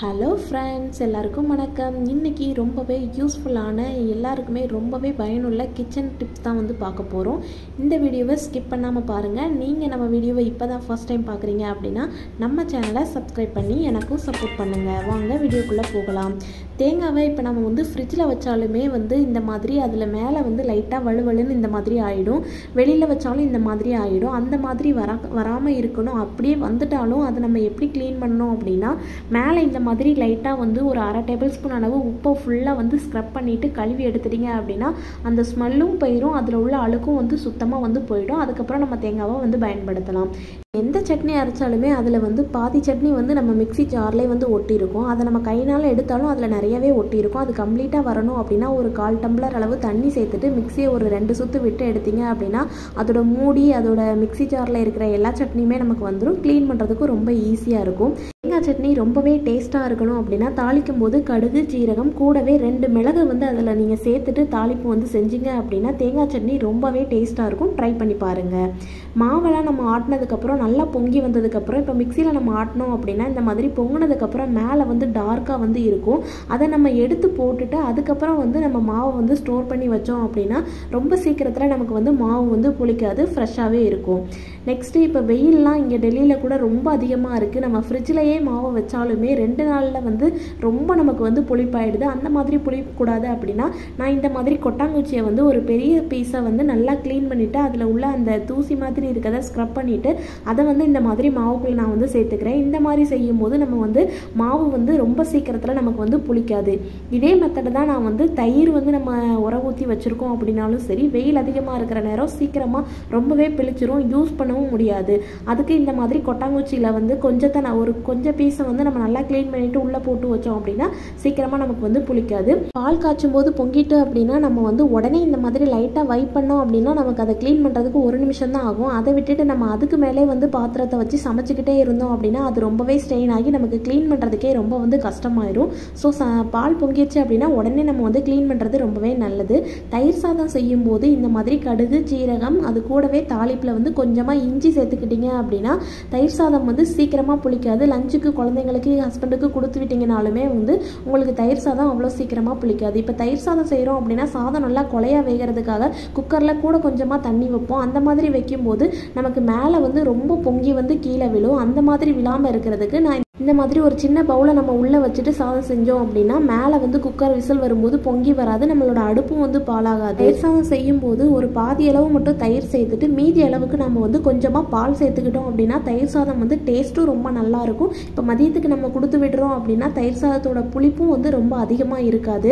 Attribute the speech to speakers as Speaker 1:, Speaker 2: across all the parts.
Speaker 1: hello friends எல்லாருக்கும் வணக்கம் இன்றைக்கி ரொம்பவே யூஸ்ஃபுல்லான எல்லாருக்குமே ரொம்பவே பயனுள்ள கிச்சன் டிப்ஸ் தான் வந்து பார்க்க போகிறோம் இந்த வீடியோவை ஸ்கிப் பண்ணாமல் பாருங்கள் நீங்கள் நம்ம வீடியோவை இப்போ தான் ஃபஸ்ட் டைம் பார்க்குறீங்க அப்படின்னா நம்ம சேனலை சப்ஸ்கிரைப் பண்ணி எனக்கும் சப்போர்ட் பண்ணுங்கள் வாங்க வீடியோக்குள்ளே போகலாம் தேங்காவை இப்போ நம்ம வந்து ஃப்ரிட்ஜில் வச்சாலுமே வந்து இந்த மாதிரி அதில் மேலே வந்து லைட்டாக வலுவலுன்னு இந்த மாதிரி ஆகிடும் வெளியில் வச்சாலும் இந்த மாதிரி ஆகிடும் அந்த மாதிரி வரா வராமல் இருக்கணும் அப்படியே வந்துட்டாலும் அதை நம்ம எப்படி க்ளீன் பண்ணணும் அப்படின்னா மேலே இந்த மாதிரி லைட்டாக வந்து ஒரு அரை டேபிள் ஸ்பூன் அளவு உப்பை ஃபுல்லாக வந்து ஸ்க்ரப் பண்ணிவிட்டு கழுவி எடுத்துட்டீங்க அப்படின்னா அந்த ஸ்மெல்லும் போயிடும் அதில் உள்ள அழுக்கும் வந்து சுத்தமாக வந்து போயிடும் அதுக்கப்புறம் நம்ம தேங்காவை வந்து பயன்படுத்தலாம் எந்த சட்னி அரைச்சாலுமே அதில் வந்து பாதி சட்னி வந்து நம்ம மிக்சி ஜார்லேயே வந்து ஒட்டியிருக்கும் அதை நம்ம கைனால் எடுத்தாலும் அதில் நிறையவே ஒட்டியிருக்கும் அது கம்ப்ளீட்டாக வரணும் அப்படின்னா ஒரு கால் டம்ளர் அளவு தண்ணி சேர்த்துட்டு மிக்சியை ஒரு ரெண்டு சுற்று விட்டு எடுத்தீங்க அப்படின்னா அதோட மூடி அதோட மிக்சி ஜாரில் இருக்கிற எல்லா சட்னியுமே நமக்கு வந்துடும் க்ளீன் பண்ணுறதுக்கும் ரொம்ப ஈஸியாக இருக்கும் தேங்காய் சட்னி ரொம்பவே டேஸ்ட்டாக இருக்கணும் அப்படின்னா தாளிக்கும் போது கடுகு ஜீரகம் கூடவே ரெண்டு மிளகு வந்து அதில் நீங்கள் சேர்த்துட்டு தாளிப்பு வந்து செஞ்சீங்க அப்படின்னா தேங்காய் சட்னி ரொம்பவே டேஸ்ட்டாக இருக்கும் ட்ரை பண்ணி பாருங்கள் மாவெல்லாம் நம்ம ஆட்டினதுக்கப்புறம் நல்லா பொங்கி வந்ததுக்கப்புறம் இப்போ மிக்சியில் நம்ம ஆட்டினோம் அப்படின்னா இந்த மாதிரி பொங்கினதுக்கப்புறம் மேலே வந்து டார்க்காக வந்து இருக்கும் அதை நம்ம எடுத்து போட்டுட்டு அதுக்கப்புறம் வந்து நம்ம மாவை வந்து ஸ்டோர் பண்ணி வச்சோம் அப்படின்னா ரொம்ப சீக்கிரத்தில் நமக்கு வந்து மாவு வந்து புளிக்காது ஃப்ரெஷ்ஷாகவே இருக்கும் நெக்ஸ்ட்டு இப்போ வெயிலெலாம் இங்கே டெல்லியில் கூட ரொம்ப அதிகமாக இருக்குது நம்ம ஃப்ரிட்ஜ்லேயே மாவை வச்சாலுமே ரெண்டு நாளில் வந்து ரொம்ப நமக்கு வந்து புளிப்பாயிடுது அந்த மாதிரி புளிக்கக்கூடாது அப்படின்னா நான் இந்த மாதிரி கொட்டாங்குச்சியை வந்து ஒரு பெரிய பீஸை வந்து நல்லா க்ளீன் பண்ணிவிட்டு அதில் உள்ள அந்த தூசி மாதிரி இருக்கிறத ஸ்க்ரப் பண்ணிவிட்டு அதை வந்து இந்த மாதிரி மாவுக்குள்ளே நான் வந்து சேர்த்துக்கிறேன் இந்த மாதிரி செய்யும் போது நம்ம வந்து மாவு வந்து ரொம்ப சீக்கிரத்தில் நமக்கு வந்து புளிக்காது இதே மெத்தடு தான் நான் வந்து தயிர் வந்து நம்ம உர ஊற்றி வச்சுருக்கோம் அப்படின்னாலும் சரி வெயில் அதிகமாக இருக்கிற நேரம் சீக்கிரமாக ரொம்பவே பிழிச்சிரும் யூஸ் பண்ணவும் முடியாது அதுக்கு இந்த மாதிரி கொட்டாங்குச்சியில் வந்து கொஞ்சத்தை நான் ஒரு கொஞ்சம் பீஸை வந்து நம்ம நல்லா க்ளீன் பண்ணிவிட்டு உள்ளே போட்டு வச்சோம் அப்படின்னா சீக்கிரமாக நமக்கு வந்து புளிக்காது பால் காய்ச்சும் போது பொங்கிட்டு அப்படின்னா நம்ம வந்து உடனே இந்த மாதிரி லைட்டாக வைப் பண்ணோம் அப்படின்னா நமக்கு அதை க்ளீன் பண்ணுறதுக்கு ஒரு நிமிஷம் தான் ஆகும் அதை விட்டுட்டு நம்ம அதுக்கு மேலே வந்து பாத்திரத்தை வச்சு சமைச்சிக்கிட்டே இருந்தோம் அப்படின்னா அது ரொம்பவே ஸ்ட்ரெயின் ஆகி நமக்கு க்ளீன் பண்ணுறதுக்கே ரொம்ப வந்து கஷ்டமாயிரும் ஸோ ச பால் பொங்கிடுச்சு அப்படின்னா உடனே நம்ம வந்து க்ளீன் பண்ணுறது ரொம்பவே நல்லது தயிர் சாதம் செய்யும் போது இந்த மாதிரி கடுகு ஜீரகம் அது கூடவே தாளிப்பில் வந்து கொஞ்சமாக இஞ்சி சேர்த்துக்கிட்டீங்க அப்படின்னா தயிர் சாதம் வந்து சீக்கிரமாக புளிக்காது லஞ்சுக்கு குழந்தைங்களுக்கு ஹஸ்பண்டுக்கு கொடுத்து விட்டீங்கனாலுமே வந்து உங்களுக்கு தயிர் சாதம் அவ்வளோ சீக்கிரமாக புளிக்காது இப்போ தயிர் சாதம் செய்கிறோம் அப்படின்னா சாதம் நல்லா கொலையாக வேகிறதுக்காக குக்கரில் கூட கொஞ்சமாக தண்ணி வைப்போம் அந்த மாதிரி வைக்கும்போது நமக்கு மேலே வந்து ரொம்ப பொங்கி வந்து கீழே விழும் அந்த மாதிரி விழாமல் இருக்கிறதுக்கு நான் இந்த மாதிரி ஒரு சின்ன பவுலை நம்ம உள்ளே வச்சுட்டு சாதம் செஞ்சோம் அப்படின்னா மேலே வந்து குக்கர் விசில் வரும்போது பொங்கி வராது நம்மளோட அடுப்பும் வந்து பாலாகாது தயிர் சாதம் செய்யும் போது ஒரு பாதி அளவு மட்டும் தயிர் சேர்த்துட்டு மீதி அளவுக்கு நம்ம வந்து கொஞ்சமாக பால் சேர்த்துக்கிட்டோம் அப்படின்னா தயிர் சாதம் வந்து டேஸ்ட்டும் ரொம்ப நல்லா இருக்கும் இப்போ மதியத்துக்கு நம்ம கொடுத்து விடுறோம் அப்படின்னா தயிர் சாதத்தோட புளிப்பும் வந்து ரொம்ப அதிகமாக இருக்காது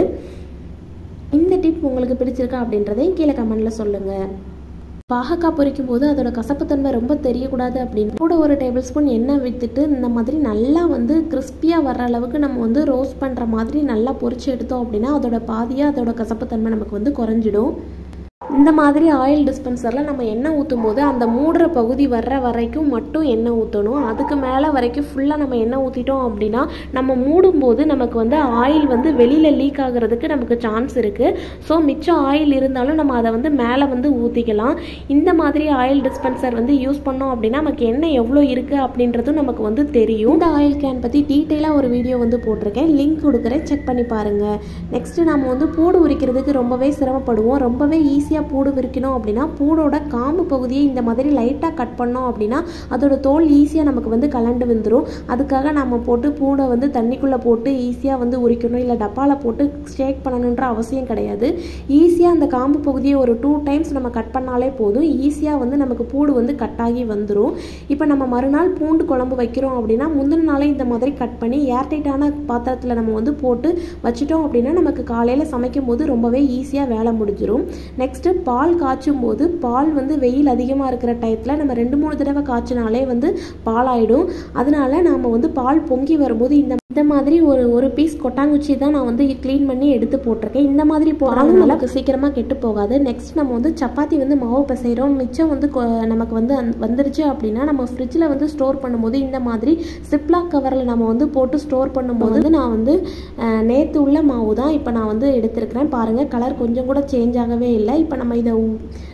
Speaker 1: இந்த டிப் உங்களுக்கு பிடிச்சிருக்கா அப்படின்றதையும் கீழே கமெண்ட்டில் சொல்லுங்கள் பாகக்காய் பொரிக்கும் போது அதோட கசப்புத்தன்மை ரொம்ப தெரியக்கூடாது அப்படின்னு கூட ஒரு டேபிள் ஸ்பூன் எண்ணெய் விற்றுட்டு இந்த மாதிரி நல்லா வந்து கிறிஸ்பியாக வர்ற அளவுக்கு நம்ம வந்து ரோஸ்ட் பண்ணுற மாதிரி நல்லா பொரிச்சு எடுத்தோம் அப்படின்னா அதோட பாதியாக அதோட கசப்புத்தன்மை நமக்கு வந்து குறைஞ்சிடும் இந்த மாதிரி ஆயில் டிஸ்பென்சரில் நம்ம எண்ணெய் ஊற்றும் போது அந்த மூடுற பகுதி வர்ற வரைக்கும் மட்டும் எண்ணெய் ஊற்றணும் அதுக்கு மேலே வரைக்கும் ஃபுல்லாக நம்ம எண்ணெய் ஊற்றிட்டோம் அப்படின்னா நம்ம மூடும்போது நமக்கு வந்து ஆயில் வந்து வெளியில் லீக் ஆகிறதுக்கு நமக்கு சான்ஸ் இருக்குது ஸோ மிச்சம் ஆயில் இருந்தாலும் நம்ம அதை வந்து மேலே வந்து ஊற்றிக்கலாம் இந்த மாதிரி ஆயில் டிஸ்பென்சர் வந்து யூஸ் பண்ணோம் அப்படின்னா நமக்கு எண்ணெய் எவ்வளோ இருக்குது அப்படின்றதும் நமக்கு வந்து தெரியும் இந்த ஆயில் கேன் பற்றி டீட்டெயிலாக ஒரு வீடியோ வந்து போட்டிருக்கேன் லிங்க் கொடுக்குறேன் செக் பண்ணி பாருங்கள் நெக்ஸ்ட்டு நம்ம வந்து பூடு உரிக்கிறதுக்கு ரொம்பவே சிரமப்படுவோம் ரொம்பவே ஈஸியாக பூடு விரிக்கணும் அப்படின்னா பூடோட காம்பு பகுதியை இந்த மாதிரி லைட்டாக கட் பண்ணோம் அப்படின்னா அதோட தோல் ஈஸியாக நமக்கு வந்து கலண்டு வந்துடும் அதுக்காக நம்ம போட்டு பூடை வந்து தண்ணிக்குள்ளே போட்டு ஈஸியாக வந்து உரிக்கணும் இல்லை டப்பாவில் போட்டு ஷேக் பண்ணணுன்ற அவசியம் கிடையாது ஈஸியாக அந்த காம்பு பகுதியை ஒரு டூ டைம்ஸ் நம்ம கட் பண்ணாலே போதும் ஈஸியாக வந்து நமக்கு பூடு வந்து கட் ஆகி வந்துடும் இப்போ நம்ம மறுநாள் பூண்டு குழம்பு வைக்கிறோம் அப்படின்னா முந்தின நாளே இந்த மாதிரி கட் பண்ணி ஏர்டைட்டான பாத்திரத்தில் நம்ம வந்து போட்டு வச்சிட்டோம் அப்படின்னா நமக்கு காலையில் சமைக்கும் போது ரொம்பவே ஈஸியாக வேலை முடிஞ்சிடும் நெக்ஸ்ட்டு பால் காய்ச்சும் போது பால் வந்து வெயில் அதிகமாக இருக்கிற டயத்தில் நம்ம ரெண்டு மூணு தடவை காய்ச்சினாலே வந்து பாலாயிடும் அதனால நாம் வந்து பால் பொங்கி வரும்போது இந்த இந்த மாதிரி ஒரு ஒரு பீஸ் கொட்டாங்குச்சி தான் நான் வந்து க்ளீன் பண்ணி எடுத்து போட்டிருக்கேன் இந்த மாதிரி போகிறதுனால நமக்கு சீக்கிரமாக கெட்டு போகாது நெக்ஸ்ட் நம்ம வந்து சப்பாத்தி வந்து மாவு பிசைகிறோம் மிச்சம் வந்து நமக்கு வந்து வந்துருச்சு அப்படின்னா நம்ம ஃப்ரிட்ஜில் வந்து ஸ்டோர் பண்ணும்போது இந்த மாதிரி சிப்லாக் கவரில் நம்ம வந்து போட்டு ஸ்டோர் பண்ணும்போது வந்து நான் வந்து நேற்று உள்ள மாவு தான் இப்போ நான் வந்து எடுத்திருக்கிறேன் பாருங்கள் கலர் கொஞ்சம் கூட சேஞ்ச் ஆகவே இல்லை இப்போ நம்ம இதை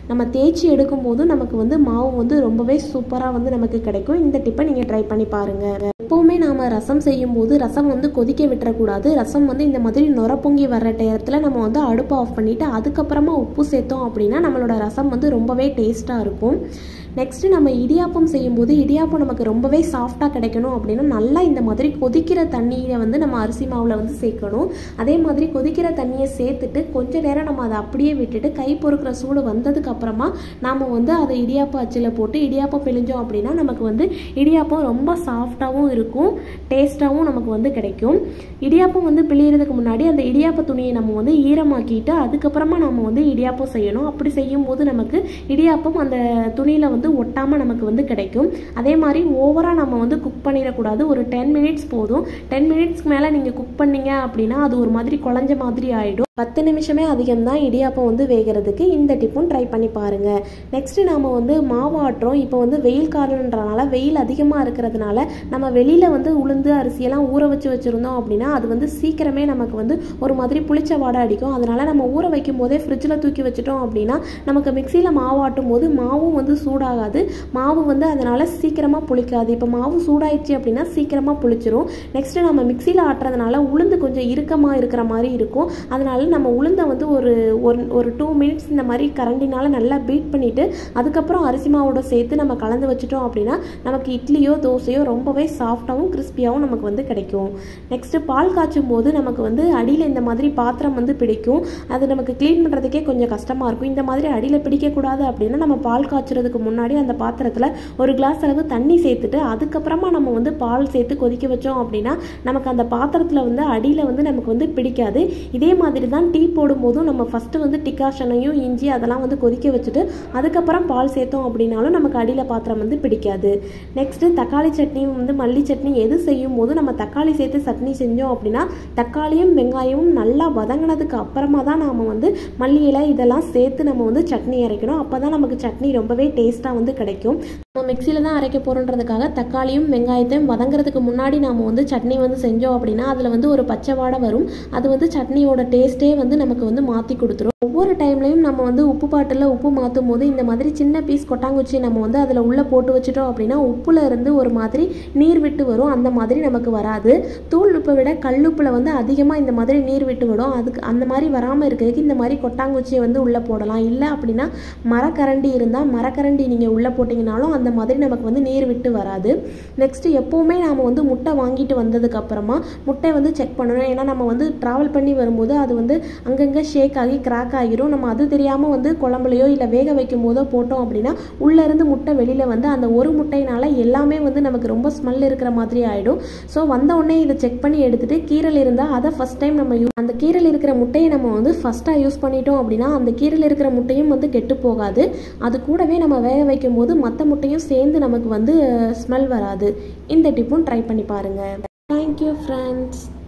Speaker 1: நம்ம தேய்ச்சி எடுக்கும்போது நமக்கு வந்து மாவு வந்து ரொம்பவே சூப்பராக வந்து நமக்கு கிடைக்கும் இந்த டிப்பை நீங்கள் ட்ரை பண்ணி பாருங்கள் எப்போவுமே நாம் ரசம் செய்யும்போது ரசம் வந்து கொதிக்க விட்டுறக்கூடாது ரசம் வந்து இந்த மாதிரி நுர பொங்கி வர்ற டயத்தில் நம்ம வந்து அடுப்பை ஆஃப் பண்ணிவிட்டு அதுக்கப்புறமா உப்பு சேர்த்தோம் அப்படின்னா நம்மளோட ரசம் வந்து ரொம்பவே டேஸ்ட்டாக இருக்கும் நெக்ஸ்ட்டு நம்ம இடியாப்பம் செய்யும்போது இடியாப்பம் நமக்கு ரொம்பவே சாஃப்டாக கிடைக்கணும் அப்படின்னா நல்லா இந்த மாதிரி கொதிக்கிற தண்ணியை வந்து நம்ம அரிசி மாவில் வந்து சேர்க்கணும் அதே மாதிரி கொதிக்கிற தண்ணியை சேர்த்துட்டு கொஞ்ச நேரம் நம்ம அதை அப்படியே விட்டுட்டு கை பொறுக்கிற சூடு வந்ததுக்கு அப்புறமா நாம் வந்து அதை இடியாப்பம் அச்சில் போட்டு இடியாப்பம் பிழிஞ்சோம் அப்படின்னா நமக்கு வந்து இடியாப்பம் ரொம்ப சாஃப்டாகவும் இருக்கும் டேஸ்ட்டாகவும் நமக்கு வந்து கிடைக்கும் இடியாப்பம் வந்து பிழியறதுக்கு முன்னாடி அந்த இடியாப்ப துணியை நம்ம வந்து ஈரமாக்கிட்டு அதுக்கப்புறமா நம்ம வந்து இடியாப்பம் செய்யணும் அப்படி செய்யும்போது நமக்கு இடியாப்பம் அந்த துணியில் வந்து ஒட்டாமல் நமக்கு வந்து கிடைக்கும் அதே மாதிரி ஓவராக நம்ம வந்து குக் பண்ணிடக்கூடாது ஒரு டென் மினிட்ஸ் போதும் டென் மினிட்ஸ்க்கு மேலே நீங்கள் குக் பண்ணீங்க அப்படின்னா அது ஒரு மாதிரி குழஞ்ச மாதிரி ஆகிடும் பத்து நிமிஷமே அதிகம் தான் இடியாப்பம் வந்து வேகிறதுக்கு இந்த டிப்பும் ட்ரை பண்ணி பாருங்கள் நெக்ஸ்ட்டு நாம் வந்து மாவு ஆட்டுறோம் இப்போ வந்து வெயில் காலன்றனால வெயில் அதிகமாக இருக்கிறதுனால நம்ம வெளியில் வந்து உளுந்து அரிசியெல்லாம் ஊற வச்சு வச்சுருந்தோம் அப்படின்னா அது வந்து சீக்கிரமே நமக்கு வந்து ஒரு மாதிரி புளிச்ச வாடை அடிக்கும் அதனால் நம்ம ஊற வைக்கும் போதே ஃப்ரிட்ஜில் தூக்கி வச்சுட்டோம் அப்படின்னா நமக்கு மிக்சியில் மாவு ஆட்டும் போது மாவும் வந்து சூடாகாது மாவு வந்து அதனால் சீக்கிரமாக புளிக்காது இப்போ மாவு சூடாயிடுச்சு அப்படின்னா சீக்கிரமாக புளிச்சிரும் நெக்ஸ்ட்டு நம்ம மிக்சியில் ஆட்டுறதுனால உளுந்து கொஞ்சம் இறுக்கமாக இருக்கிற மாதிரி இருக்கும் அதனால நம்ம உளுந்தை வந்து ஒரு ஒரு ஒரு டூ மினிட்ஸ் இந்த மாதிரி கரண்டினால நல்லா பீட் பண்ணிவிட்டு அதுக்கப்புறம் அரிசி மாவோட சேர்த்து நம்ம கலந்து வச்சுட்டோம் அப்படின்னா நமக்கு இட்லியோ தோசையோ ரொம்பவே சாஃப்டாகவும் கிறிஸ்பியாகவும் நமக்கு வந்து கிடைக்கும் நெக்ஸ்ட்டு பால் காய்ச்சும் போது நமக்கு வந்து அடியில் இந்த மாதிரி பாத்திரம் வந்து பிடிக்கும் அது நமக்கு க்ளீன் பண்ணுறதுக்கே கொஞ்சம் கஷ்டமாக இருக்கும் இந்த மாதிரி அடியில் பிடிக்கக்கூடாது அப்படின்னா நம்ம பால் காய்ச்சறதுக்கு முன்னாடி அந்த பாத்திரத்தில் ஒரு கிளாஸ் அளவு தண்ணி சேர்த்துட்டு அதுக்கப்புறமா நம்ம வந்து பால் சேர்த்து கொதிக்க வச்சோம் அப்படின்னா நமக்கு அந்த பாத்திரத்தில் வந்து அடியில் வந்து நமக்கு வந்து பிடிக்காது இதே மாதிரி தான் டீ போடும்போதும் நம்ம ஃபஸ்ட்டு வந்து டிகாஷனையும் இஞ்சி அதெல்லாம் வந்து கொதிக்க வச்சுட்டு அதுக்கப்புறம் பால் சேர்த்தோம் அப்படின்னாலும் நமக்கு அடியில் பாத்திரம் வந்து பிடிக்காது நெக்ஸ்ட்டு தக்காளி சட்னி வந்து மல்லி சட்னி எது செய்யும் போது நம்ம தக்காளி சேர்த்து சட்னி செஞ்சோம் அப்படின்னா தக்காளியும் வெங்காயமும் நல்லா வதங்கினதுக்கு அப்புறமா தான் நாம் வந்து மல்லி இலை இதெல்லாம் சேர்த்து நம்ம வந்து சட்னி அரைக்கணும் அப்போ தான் நமக்கு சட்னி ரொம்பவே டேஸ்ட்டாக வந்து கிடைக்கும் நம்ம மிக்சியில் தான் அரைக்க போகிறோன்றதுக்காக தக்காளியும் வெங்காயத்தையும் வதங்குறதுக்கு முன்னாடி நாம் வந்து சட்னி வந்து செஞ்சோம் அப்படின்னா அதில் வந்து ஒரு பச்சை வாடை வரும் அது வந்து சட்னியோட டேஸ்ட்டே வந்து நமக்கு வந்து மாற்றி கொடுத்துரும் ஒவ்வொரு டைம்லையும் நம்ம வந்து உப்பு பாட்டில் உப்பு மாற்றும் போது இந்த மாதிரி சின்ன பீஸ் கொட்டாங்குச்சி நம்ம வந்து அதில் உள்ளே போட்டு வச்சுட்டோம் அப்படின்னா உப்புல இருந்து ஒரு மாதிரி நீர் விட்டு வரும் அந்த மாதிரி நமக்கு வராது தூள் உப்பை விட கல்லுப்பில் வந்து அதிகமாக இந்த மாதிரி நீர் விட்டு விடும் அதுக்கு அந்த மாதிரி வராமல் இருக்கிறதுக்கு இந்த மாதிரி கொட்டாங்குச்சியை வந்து உள்ளே போடலாம் இல்லை அப்படின்னா மரக்கரண்டி இருந்தால் மரக்கரண்டி நீங்கள் உள்ளே போட்டிங்கனாலும் அந்த மாதிரி நமக்கு வந்து நீர் விட்டு வராது நெக்ஸ்ட்டு எப்போவுமே நாம் வந்து முட்டை வாங்கிட்டு வந்ததுக்கு அப்புறமா முட்டை வந்து செக் பண்ணணும் ஏன்னா நம்ம வந்து ட்ராவல் பண்ணி வரும்போது அது வந்து அங்கங்கே ஷேக் ஆகி கிராக் ஆகிரும் நம்ம அது தெரியாமல் வந்து குழம்புலையோ இல்லை வேக வைக்கும் போதோ போட்டோம் அப்படின்னா உள்ளேருந்து முட்டை வெளியில் வந்து அந்த ஒரு முட்டையினால எல்லாமே வந்து நமக்கு ரொம்ப ஸ்மெல் இருக்கிற மாதிரி ஆகிடும் ஸோ வந்த உடனே இதை செக் பண்ணி எடுத்துட்டு கீரல் இருந்தால் அதை ஃபஸ்ட் டைம் நம்ம யூ அந்த கீரல் இருக்கிற முட்டையை நம்ம வந்து ஃபஸ்ட்டாக யூஸ் பண்ணிட்டோம் அப்படின்னா அந்த கீரல் இருக்கிற முட்டையும் வந்து கெட்டு போகாது அது கூடவே நம்ம வேக வைக்கும் போது மற்ற முட்டையும் சேர்ந்து நமக்கு வந்து ஸ்மெல் வராது இந்த டிப்பும் ட்ரை பண்ணி பாருங்கள் தேங்க்யூ ஃப்ரெண்ட்ஸ்